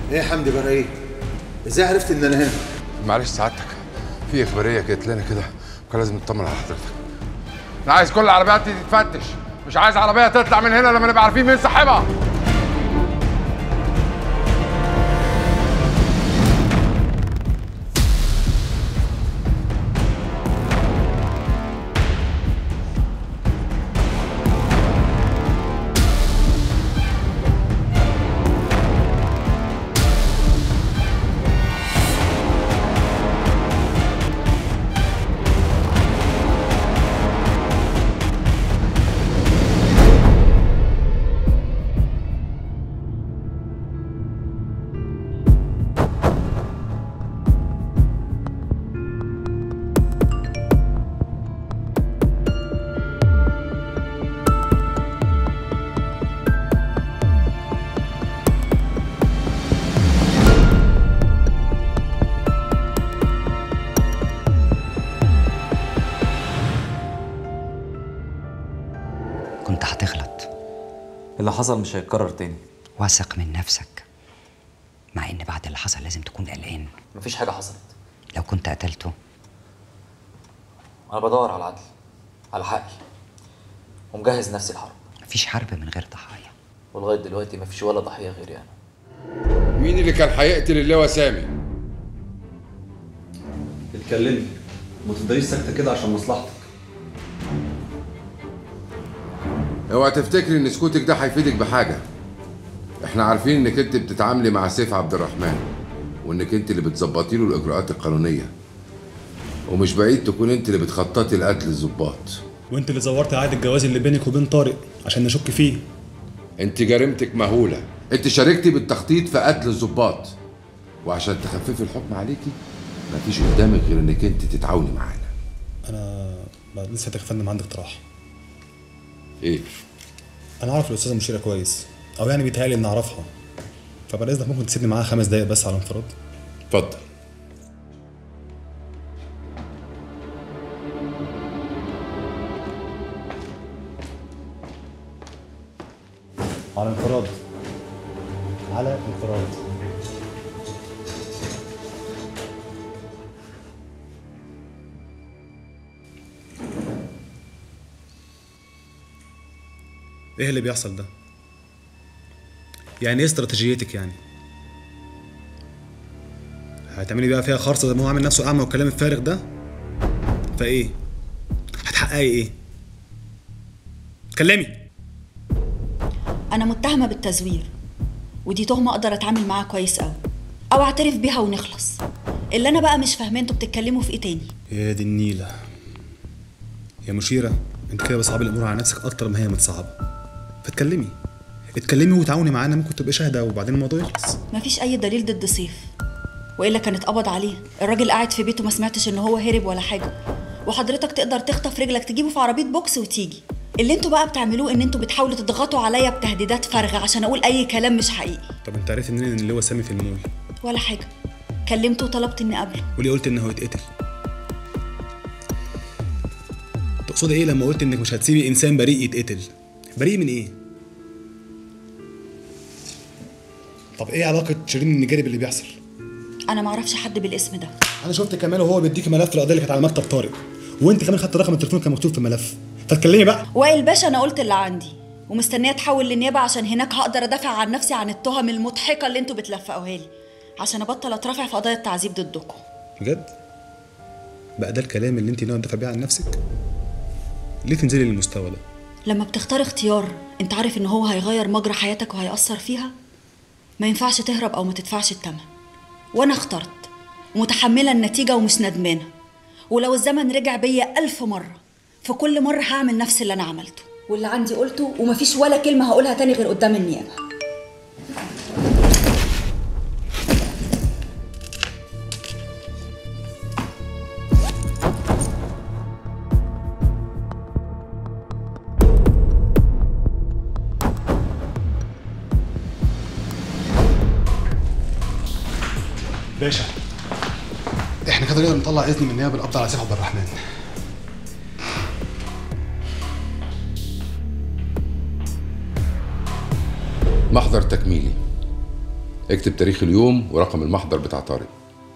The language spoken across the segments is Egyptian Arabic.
ايه يا حمدي بقى ايه ازاي عرفت ان انا هنا معلش سعادتك في اخباريه جت لنا كده وكان لازم نطمن على حضرتك انا عايز كل العربيات دي تتفتش مش عايز عربيه تطلع من هنا لما نبقى عارفين مين صاحبها كنت هتغلط اللي حصل مش هيتكرر تاني واثق من نفسك مع ان بعد اللي حصل لازم تكون قلقان مفيش حاجه حصلت لو كنت قتلته انا بدور على العدل على حقي ومجهز نفسي الحرب مفيش حرب من غير ضحايا ولغايه دلوقتي مفيش ولا ضحيه غيري انا مين اللي كان هيقتل اللواء سامي اتكلمي ما تفضليش ساكته كده عشان مصلحتك اوعى تفتكري ان سكوتك ده هيفيدك بحاجه احنا عارفين انك انت بتتعاملي مع سيف عبد الرحمن وانك انت اللي بتظبطي له الاجراءات القانونيه ومش بعيد تكون انت اللي بتخططي لقتل الضباط وانت اللي زورت عقد الجواز اللي بينك وبين طارق عشان نشك فيه انت جريمتك مهوله انت شاركتي بالتخطيط في قتل الضباط وعشان تخففي الحكم عليكي مفيش قدامك غير انك انت تتعاوني معانا انا بعد لسه يا فندم عندي اقتراح ايه انا اعرف الاستاذه مشيره كويس او يعني بيتهيألي اني اعرفها فبعد اذنك ممكن تسيبني معاها خمس دقايق بس على انفراد اتفضل على انفراد على انفراد ايه اللي بيحصل ده يعني ايه استراتيجيتك يعني هتعملي بقى فيها خرصه زي ما هو عامل نفسه اعمى والكلام الفارغ ده فايه هتحققي ايه اتكلمي أنا متهمة بالتزوير ودي تهمة أقدر أتعامل معاها كويس أوي أو أعترف بيها ونخلص اللي أنا بقى مش فاهمة أنتوا بتتكلموا في إيه تاني يا دي النيلة يا مشيرة انت كده بتصعبي الامور على نفسك اكتر ما هي متصعبة فاتكلمي اتكلمي وتعاوني معانا ممكن تبقى شاهدة وبعدين الموضوع يخلص مفيش أي دليل ضد سيف وإلا كان اتقبض عليه الراجل قاعد في بيته ما سمعتش إن هو هرب ولا حاجة وحضرتك تقدر تخطف رجلك تجيبه في عربية بوكس وتيجي اللي انتوا بقى بتعملوه ان انتوا بتحاولوا تضغطوا عليا بتهديدات فارغة عشان أقول أي كلام مش حقيقي طب انت عرفت منين ان اللي هو سامي في المول ولا حاجة كلمته وطلبت إني أقابله وليه قلت انه هيتقتل تقصد ايه لما قلت انك مش هتسيبي انسان بريء يتقتل بريء من ايه طب ايه علاقة شيرين النجاري باللي بيحصل أنا معرفش حد بالاسم ده انا شفت كمال وهو بيديكي ملف القضيه اللي كانت على مكتب طارق وانت كمان خدت رقم التليفون كان مكتوب في الملف فاتكلمي بقى وائل باشا أنا قلت اللي عندي ومستنية أتحول للنيابة عشان هناك هقدر أدافع عن نفسي عن التهم المضحكة اللي انتوا بتلفقوها لي عشان أبطل أترافع في قضايا التعذيب ضدكم بجد بقى ده الكلام اللي انت ناوي تدافع بيه عن نفسك ليه تنزلي للمستوى ده لما بتختار اختيار انت عارف ان هو هيغير مجرى حياتك وهيأثر فيها ما ينفعش تهرب او ما تدفعش الثمن وانا اخترت ومتحملة النتيجة ومش ندمانة ولو الزمن رجع بيا ألف مرة في كل مرة هعمل نفس اللي أنا عملته واللي عندي قلته ومفيش ولا كلمة هقولها تاني غير قدام النيابة باشا احنا كده نقدر نطلع اذن من النيابه بالقبض على سيف عبد الرحمن محضر تكميلي اكتب تاريخ اليوم ورقم المحضر بتاع طارق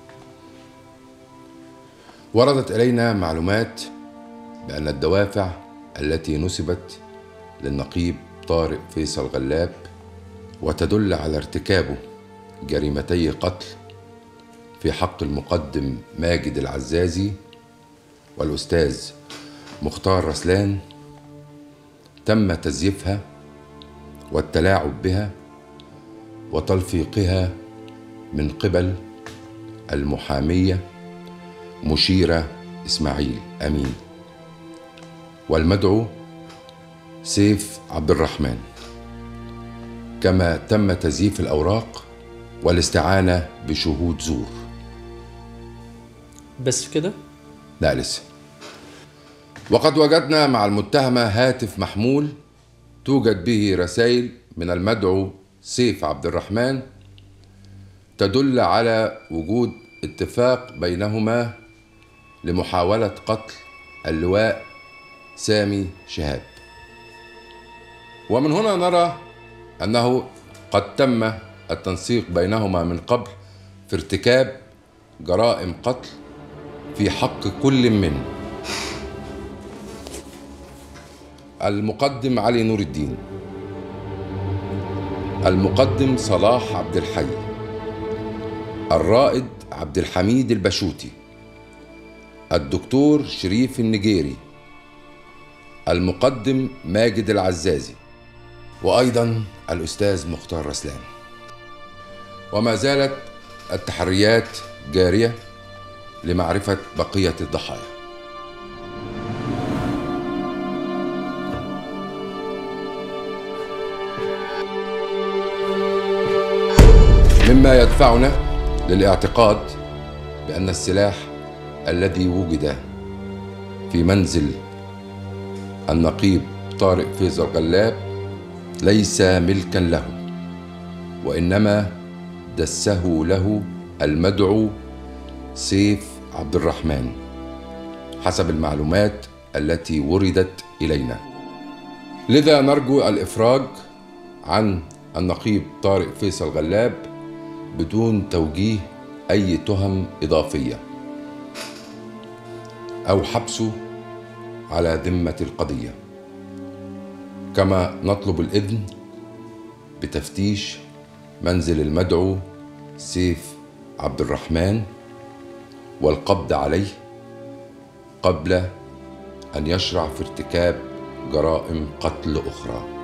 وردت إلينا معلومات بأن الدوافع التي نسبت للنقيب طارق فيصل غلاب وتدل على ارتكابه جريمتي قتل في حق المقدم ماجد العزازي والأستاذ مختار رسلان تم تزييفها والتلاعب بها وتلفيقها من قبل المحامية مشيرة إسماعيل أمين والمدعو سيف عبد الرحمن كما تم تزييف الأوراق والاستعانة بشهود زور بس كده لا لسه وقد وجدنا مع المتهمة هاتف محمول توجد به رسائل من المدعو سيف عبد الرحمن تدل على وجود اتفاق بينهما لمحاولة قتل اللواء سامي شهاب ومن هنا نرى أنه قد تم التنسيق بينهما من قبل في ارتكاب جرائم قتل في حق كل من المقدم علي نور الدين المقدم صلاح عبد الحي الرائد عبد الحميد البشوتي الدكتور شريف النجيري المقدم ماجد العزازي وايضا الاستاذ مختار رسلان وما زالت التحريات جاريه لمعرفه بقيه الضحايا مما يدفعنا للاعتقاد بان السلاح الذي وجد في منزل النقيب طارق فيصل غلاب ليس ملكا له وانما دسه له المدعو سيف عبد الرحمن حسب المعلومات التي وردت الينا لذا نرجو الافراج عن النقيب طارق فيصل غلاب بدون توجيه اي تهم اضافيه او حبسه على ذمه القضيه كما نطلب الاذن بتفتيش منزل المدعو سيف عبد الرحمن والقبض عليه قبل ان يشرع في ارتكاب جرائم قتل اخرى